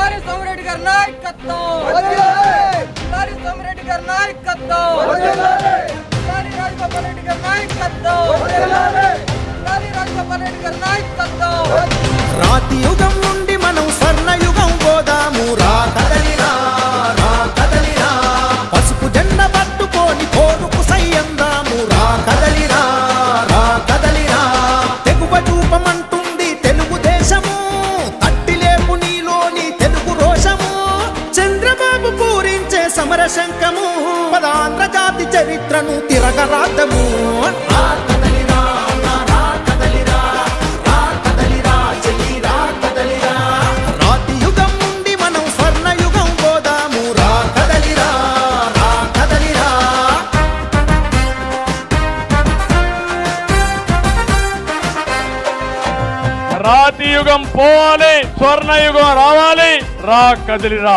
జిల్లారి సోమిరెడ్డి గారి నాయకత్వం జిల్లారి సోమిరెడ్డి గారి నాయకత్వం జిల్లారి రాజగోపాల్ రెడ్డి గారి నాయకత్వం జిల్లారి రాజగోపాల్ రెడ్డి గారి నాయకత్వం రాతి యుగం నుండి మనం స్వర్ణ యుగం పోదాము రా కదలిరా రా కదలిరా పసుపు జెండ పట్టుకొని కోరుకు సయ్యందాము రా కదలిరా రా కదలిరా తెగువ చూపమంటుంది తెలుగుదేశము తట్టిలేపు నీలోని తెలుగు రోషము చంద్రబాబు పూరించే సమర శంఖము పదాంధ్ర జాతి చరిత్రను తిరగరాద్దము రా కదలిరా రా కదలిరా రా కదలిరా చెయ్యి రా కదలిరా రాతి యుగం నుండి మనం స్వర్ణ యుగం పోదాము రా కదలిరా రా కదలిరా రాతి యుగం పోవాలి స్వర్ణ యుగం రావాలి రా కదిలిరా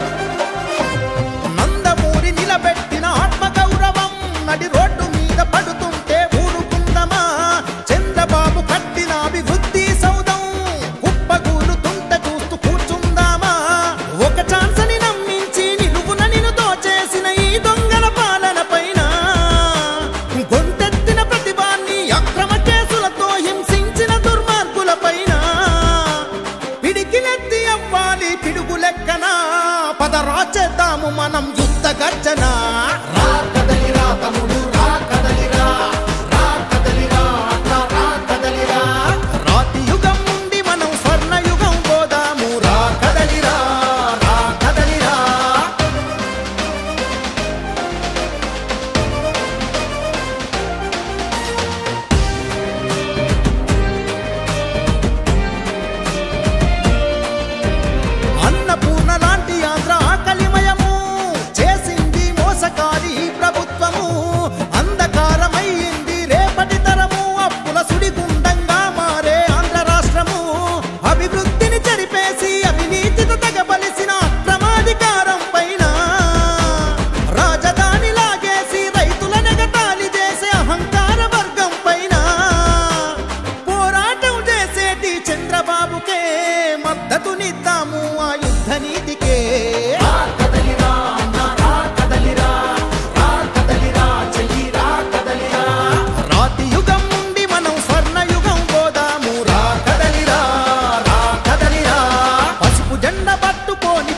నందమూరి నిలబెట్టిన ఆత్మ గౌరవం నడి రోడ్డు మీద పడుతుంటే ఊరుకుందమా చంద్రబాబు కట్టిన అభివృద్ధి సౌధం కుప్పగూలుతుంటే చూస్తూ కూర్చుందామా ఒక ఛాన్స్ అని నమ్మించి నిలువున నిన్ను దోచేసిన ఈ దొంగల పాలన పైన గొంతెత్తిన ప్రతిభాన్ని అక్రమ కేసులతో హింసించిన దుర్మార్గుల పైన పిడికిలెత్తి అవ్వాలి పిడుగు లెక్కన పదరా చేద్దాము మనం యుద్ధ గర్జన రా కదలిరా తమ్ముడు రా కదలిరా రా కదలిరా అట్లా రా కదలిరా రాతి యుగం నుండి మనం స్వర్ణ యుగం పోదాము రా కదలిరా రా కదలిరా అన్నపూర్ణ లాంటి ఆంధ్ర ఆకలిమయము చేసింది మోసకారి ఈ ప్రభుత్వము అంధకారమైంది రేపటి తరము అప్పుల సుడిగుండంగా మారే ఆంధ్ర రాష్ట్రము అభివృద్ధిని చెరిపేసి అవినీతితో తగబలిసిన అక్రమాధికారం పైన రాజధాని లాగేసి రైతుల నెగతాళి చేసే అహంకార వర్గం పైన పోరాటం చేసేటి చంద్రబాబుకే మద్దతునిద్దాము ఆ యుద్ధ నీతికే రాతి యుగం నుండి మనం స్వర్ణ యుగం పోదాము రా కదలిరా రా కదలిరా పసుపు జెండ పట్టుకొని